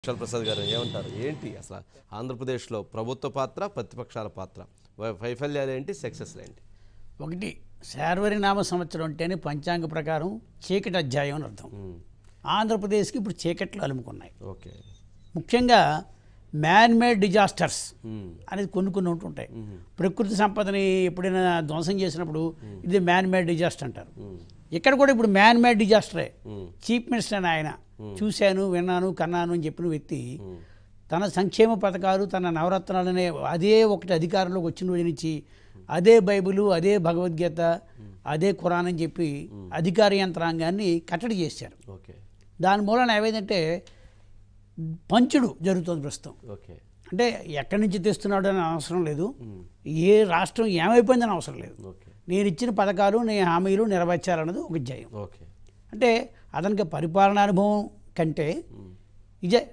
విశాల్ ప్రసాద్ గారు ఏమంటారు ఏంటి అసలు ఆంధ్రప్రదేశ్లో ప్రభుత్వ పాత్ర ప్రతిపక్షాల పాత్ర వై- వైఫల్యాలు ఏంటి సక్సెస్లు ఏంటి ఒకటి శార్వరి నామ సంవత్సరం అంటేనే పంచాంగ ప్రకారం చీకటి అధ్యాయం అని అర్థం మ్మ్. ఆంధ్రప్రదేశ్కి ఇప్పుడు చీకట్లు అలుముకున్నాయి ఓకే ముఖ్యంగా మ్యాన్ మేడ్ డిజాస్టర్స్ మ్మ్. అనేది కొన్ని కొన్ని ఉంటుంటాయి ప్రకృతి సంపదని ఎప్పుడైనా ధ్వంసం చేసినప్పుడు ఇది మ్యాన్ మేడ్ డిజాస్టర్ అంటారు మ్మ్. ఇక్కడ కూడా ఇప్పుడు మ్యాన్ మేడ్ డిజాస్టరే మ్మ్. చీఫ్ మినిస్టర్ అని ఆయన చూశాను విన్నాను కన్నాను అని చెప్పిన వ్యక్తి మ్మ్. తన సంక్షేమ పథకాలు తన నవరత్నాలనే అదే ఒకటి అధికారంలోకి వచ్చిన రోజు నుంచి అదే బైబిలు అదే భగవద్గీత అదే ఖురాన్ అని చెప్పి అధికార యంత్రాంగాన్ని కట్టడి చేశారు ఓకే దాని మూలన ఏమైందంటే పంచుడు జరుగుతుంది ప్రస్తుతం ఓకే అంటే ఎక్కడి నుంచి తెస్తున్నాడు అని అవసరం లేదు ఏ రాష్ట్రం ఏమైపోయిందని అవసరం లేదు ఓకే నేను ఇచ్చిన పథకాలు నేను హామీలు నెరవేర్చాలన్నది ఒక జయం ఓకే అంటే అతనికి పరిపాలనా అనుభవం కంటే ఇదే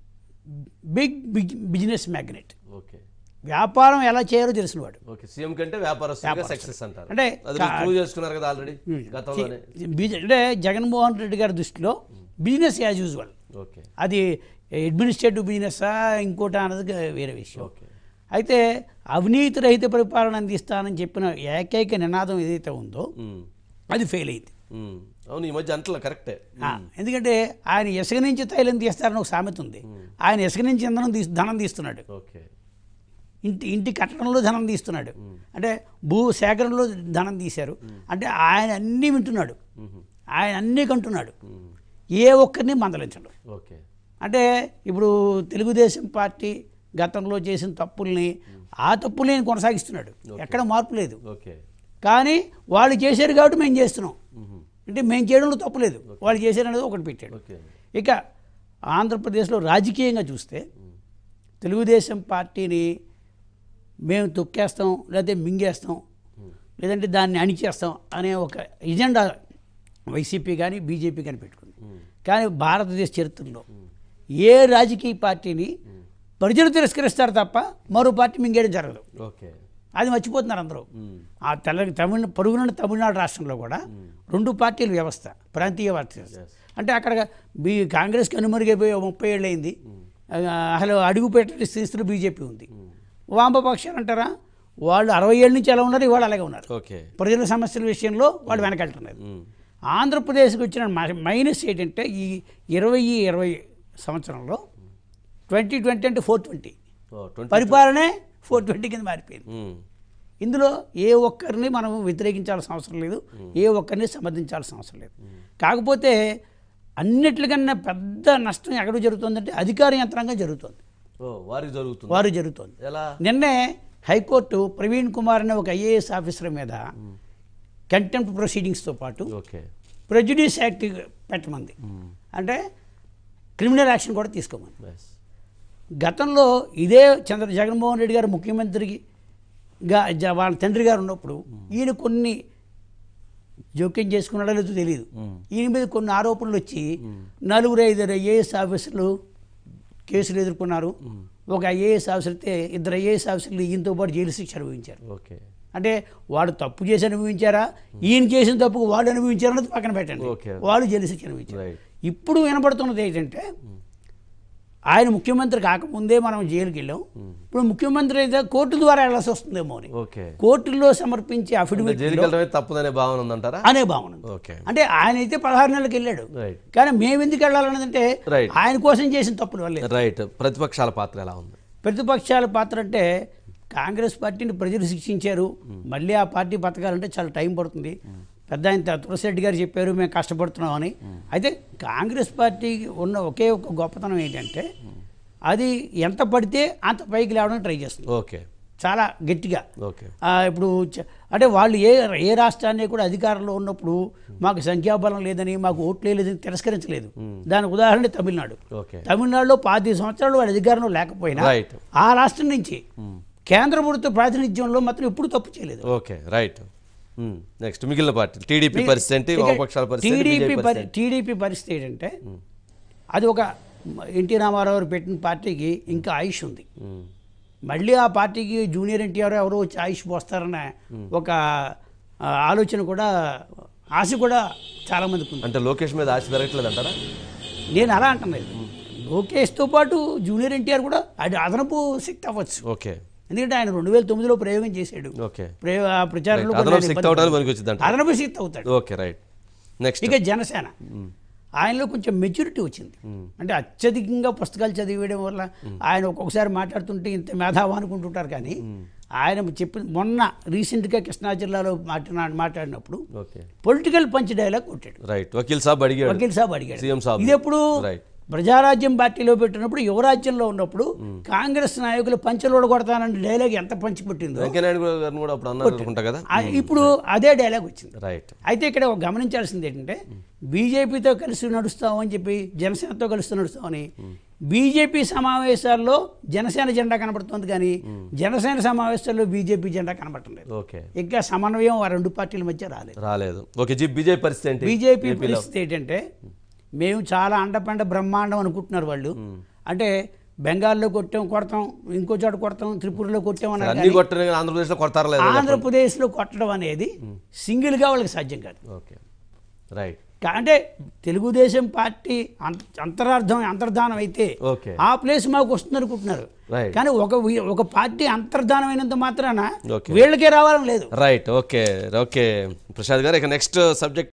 big big business magnet okay వ్యాపారం ఎలా చేయాలో తెలిసినవాడు ఓకే సీఎం కంటే వ్యాపారస్తులుగా సక్సెస్ అంటారు అంటే అది మీరు ప్రూవ్ చేసుకున్నారు కదా ఆల్రెడీ గతంలోనే బిజ- అంటే జగన్మోహన్ రెడ్డి గారి దృష్టిలో బిజినెస్ యాజ్ యూజువల్ ఓకే అది అడ్మినిస్ట్రేటివ్ బిజినెస్సా ఇంకోటి అన్నది వేరే విషయం ఓకే అయితే అవినీతి రహిత పరిపాలన అందిస్తానని చెప్పిన ఏకైక నినాదం ఏదైతే ఉందో మ్మ్. అది ఫెయిల్ అయింది మ్మ్. అవును ఈ మధ్య అంటలే కరెక్టే ఆ, ఎందుకంటే ఆయన ఇసుక నుంచి తైలం తీస్తారని ఒక సామెత ఉంది ఆయన ఇసుక నుంచి ఇంధనం తీ ధనం తీస్తున్నాడు ఓకే ఇంటి ఇంటి కట్టడంలో ధనం తీస్తున్నాడు అంటే భూ సేకరణలో ధనం తీశారు అంటే ఆయన అన్నీ వింటున్నాడు మ్మ్. ఆయన అన్నీ కంటున్నాడు మ్మ్. ఏ ఒక్కరిని మందలించడు ఓకే అంటే ఇప్పుడు తెలుగుదేశం పార్టీ గతంలో చేసిన తప్పుల్ని ఆ తప్పుల్ని కొనసాగిస్తున్నాడు ఎక్కడ మార్పు లేదు ఓకే కానీ వాళ్ళు చేశారు కాబట్టి మేము చేస్తున్నాం మ్మ్. అంటే మేము చేయడంలో తప్పు లేదు వాళ్ళు చేశారు అనేది ఒకటి పెట్టాడు ఓకే ఇక ఆంధ్రప్రదేశ్లో రాజకీయంగా చూస్తే తెలుగుదేశం పార్టీని మేము తొక్కేస్తాం లేకపోతే మింగేస్తాం లేదంటే దాన్ని అణిచేస్తాం అనే ఒక ఎజెండా వైసీపీ కానీ బీజేపీ కానీ పెట్టుకుంది కానీ భారతదేశ చరిత్రలో ఏ రాజకీయ పార్టీని ప్రజలు తిరస్కరిస్తారు తప్ప మరో పార్టీ మింగేయడం జరగదు ఓకే అది మర్చిపోతున్నారు అందరూ మ్మ్. ఆ తెల్ల తమిళ పొరుగున తమిళనాడు రాష్ట్రంలో కూడా రెండు పార్టీల వ్యవస్థ ప్రాంతీయ వ్యవస్థ అంటే అక్కడ బీ కాంగ్రెస్కి అనుమరుగైపోయి ఓ ముప్పై ఏళ్ళు అయింది ఆ, అసలు అడుగు పెట్టే స్థితిలో బీజేపీ ఉంది వామపక్షాలు అంటారా వాళ్ళు అరవై ఏళ్ళ నుంచి ఎలా ఉన్నారు ఇవాళ అలాగే ఉన్నారు ఓకే ప్రజల సమస్యల విషయంలో వాళ్ళు వెనకెళ్తున్నారు మ్మ్. ఆంధ్రప్రదేశ్కి వచ్చిన మ- మైనస్ ఏంటంటే ఈ ఇరవై ఇరవై సంవత్సరంలో ట్వంటీ ట్వంటీ అంటే ఫోర్ ట్వంటీ ఓ ట్వంటీ పరిపాలనే ఫోర్ ట్వంటీ కింద మారిపోయింది మ్మ్. ఇందులో ఏ ఒక్కరిని మనం వ్యతిరేకించాల్సిన అవసరం లేదు ఏ ఒక్కరిని సమర్థించాల్సిన అవసరం లేదు కాకపోతే అన్నిటికన్నా పెద్ద నష్టం ఎక్కడ జరుగుతుందంటే అధికార యంత్రాంగం జరుగుతుంది ఓ వారికి జరుగుతుంది వారు జరుగుతుంది ఎలా నిన్నే హైకోర్టు ప్రవీణ్ కుమార్ అనే ఒక ఐఏఎస్ ఆఫీసర్ మీద కంటెంప్ట్ ప్రొసీడింగ్స్తో పాటు ఓకే ప్రెజుడిస్ యాక్ట్ పెట్టమంది అంటే క్రిమినల్ యాక్షన్ కూడా తీసుకోమని ఎస్ గతంలో ఇదే చంద్ర జగన్మోహన్ రెడ్డి గారు ముఖ్యమంత్రికి గా జ- వాళ్ళ తండ్రి గారు ఉన్నప్పుడు ఈయన కొన్ని జోక్యం చేసుకున్నాడో లేదో తెలియదు ఈయన మీద కొన్ని ఆరోపణలు వచ్చి నలుగురు ఐదుగురు ఐఏఎస్ ఆఫీసర్లు కేసులు ఎదుర్కొన్నారు ఒక ఐఏఎస్ ఆఫీసర్ అయితే ఇద్దరు ఐఏఎస్ ఆఫీసర్లు ఈయనతో పాటు జైలు శిక్ష అనుభవించారు ఓకే అంటే వాడు తప్పు చేసి అనుభవించారా ఈయన చేసిన తప్పుకు వాళ్ళు అనుభవించారన్నది పక్కన పెట్టండి ఓకే. వాళ్ళు జైలు శిక్ష అనుభవించారు రైట్ ఇప్పుడు వినపడుతున్నది ఏంటంటే ఆయన ముఖ్యమంత్రి కాకముందే మనం జైలుకి వెళ్ళాం ఇప్పుడు ముఖ్యమంత్రి అయితే కోర్టు ద్వారా వెళ్ళాల్సి వస్తుందేమో అని ఓకే కోర్టుల్లో సమర్పించే అఫిడవిట్ జైలుకి వెళ్ళడమే తప్పదనే భావన ఉందంటారా అనే భావన ఉంది. ఓకే అంటే ఆయన అయితే పదహారు నెలలకు వెళ్ళాడు రైట్ కానీ మేము ఎందుకు వెళ్ళాలన్నదంటే Right. ఆయన కోసం చేసిన తప్పుల వల్లే రైట్ ప్రతిపక్షాల పాత్ర ఎలా ఉంది ప్రతిపక్షాల పాత్ర అంటే కాంగ్రెస్ పార్టీని ప్రజలు శిక్షించారు మళ్ళీ ఆ పార్టీ బతకాలంటే చాలా టైం పడుతుంది పెద్ద ఆయన తులసిరెడ్డి గారు చెప్పారు మేము కష్టపడుతున్నామని అయితే కాంగ్రెస్ పార్టీకి ఉన్న ఒకే ఒక గొప్పతనం ఏంటంటే అది ఎంత పడితే అంత పైకి లేవడానికి ట్రై చేస్తుంది ఓకే చాలా గట్టిగా ఓకే ఆ, ఇప్పుడు చ- అంటే వాళ్ళు ఏ ఏ రాష్ట్రాన్ని కూడా అధికారంలో ఉన్నప్పుడు మాకు సంఖ్యాబలం లేదని మాకు ఓట్లు లేదని తిరస్కరించలేదు దానికి ఉదాహరణ తమిళనాడు ఓకే తమిళనాడులో పాతి సంవత్సరాలు వాళ్ళ అధికారంలో లేకపోయినా రైట్ ఆ రాష్ట్రం నుంచి కేంద్ర ప్రభుత్వ ప్రాతినిధ్యంలో మాత్రం ఎప్పుడు తప్పు చేయలేదు ఓకే రైట్ నెక్స్ట్ మిగిలిన పార్టీ టీడీపీ పరిస్థితి ఏంటి ఇక వామపక్షాల పరిస్థితి ఏంటి, టీడీపీ బీజేపీ పరి- పరిస్థితి టీడీపీ పరిస్థితి ఏంటంటే అది ఒక ఎన్టీ రామారావు గారు పెట్టిన పార్టీకి ఇంకా ఆయుష్ ఉంది మ్మ్. మళ్ళీ ఆ పార్టీకి జూనియర్ ఎన్టీఆర్ ఎవరో వచ్చి ఆయుష్ పోస్తారన్న ఒక ఆ, ఆలోచన కూడా ఆశ కూడా చాలామందికి ఉంది అంటే లోకేష్ మీద ఆశ పెరగట్లేదు అంటారా నేను అలా అంటున్నాను లోకేష్తో పాటు జూనియర్ ఎన్టీఆర్ కూడా అది అదనపు శక్తి అవ్వచ్చు ఓకే ఎందుకంటే ఆయన రెండు వేల తొమ్మిదిలో ప్రయోగం చేశాడు ఓకే ప్రయోగ ఆ ప్రచారంలో అదనపు కొన్ని ఆయన శక్తి ఇబ్బంది అవడానికి మనకి వచ్చిందంట పడ్డాడు. అదనపు శక్తి అవుతాడు ఓకే రైట్ నెక్స్ట్ ఇక జనసేన ఆయనలో కొంచెం మెచ్యూరిటీ వచ్చింది అంటే అత్యధికంగా పుస్తకాలు చదివేయడం వల్ల ఆయన ఒక్కొక్కసారి మాట్లాడుతుంటే ఇంత మేధావా అనుకుంటుంటారు కానీ ఆయన చెప్పిన మొన్న రీసెంట్గా కృష్ణా జిల్లాలో మాట్లాడిన మాట్లాడినప్పుడు ఓకే పొలిటికల్ పంచ్ డైలాగ్ కొట్టాడు రైట్ వకీల్ సాబ్ అడిగాడు వకీల్ సాబ్ అడిగాడు సీఎం సాబ్ ఇది ఎప్పుడు రైట్ ప్రజారాజ్యం పార్టీలో పెట్టినప్పుడు యువరాజ్యంలో ఉన్నప్పుడు కాంగ్రెస్ నాయకులు పంచలోడ కొడతానని డైలాగ్ ఎంత పంచి పుట్టిందో వెంకయ్యనాయుడు గారిని కూడా అప్పుడు అన్నారు అనుకుంటా కదా ఆ- ఇప్పుడు అదే డైలాగ్ వచ్చింది రైట్ అయితే ఇక్కడ ఒక గమనించాల్సింది ఏంటంటే బీజేపీతో కలిసి నడుస్తామని చెప్పి జనసేనతో కలిసి నడుస్తామని బీజేపీ సమావేశాల్లో జనసేన జెండా కనబడుతుంది కానీ జనసేన సమావేశాల్లో బీజేపీ జెండా కనబడటం లేదు ఓకే ఇంకా సమన్వయం ఆ రెండు పార్టీల మధ్య రాలేదు రాలేదు ఓకే జీ బీజేపీ పరిస్థితి ఏంటి బీజేపీ ఏపీలో పరిస్థితి ఏంటంటే మేము చాలా అండపండ బ్రహ్మాండం అనుకుంటున్నారు వాళ్ళు అంటే బెంగాల్లో కొట్టాం కొడతాం ఇంకో చోట కొడతాం త్రిపురలో కొట్టాం అన్నారు అన్ని కొట్టని ఆంధ్రప్రదేశ్లో కొడతారా లేదా ఆంధ్రప్రదేశ్లో కొట్టడం అనేది సింగిల్గా వాళ్ళకి సాధ్యం కాదు ఓకే రైట్ కా- అంటే తెలుగుదేశం పార్టీ అంత- అంతరార్థం అంతర్ధానం అయితే ఓకే ఆ ప్లేస్ మాకు వస్తుంది అనుకుంటున్నారు రైట్ కానీ ఒక వి- ఒక పార్టీ అంతర్ధానం అయినంత మాత్రాన ఓకే వీళ్ళకే రావాలని లేదు రైట్ ఓకే ఓకే ప్రసాద్ గారు ఇక నెక్స్ట్ సబ్జెక్ట్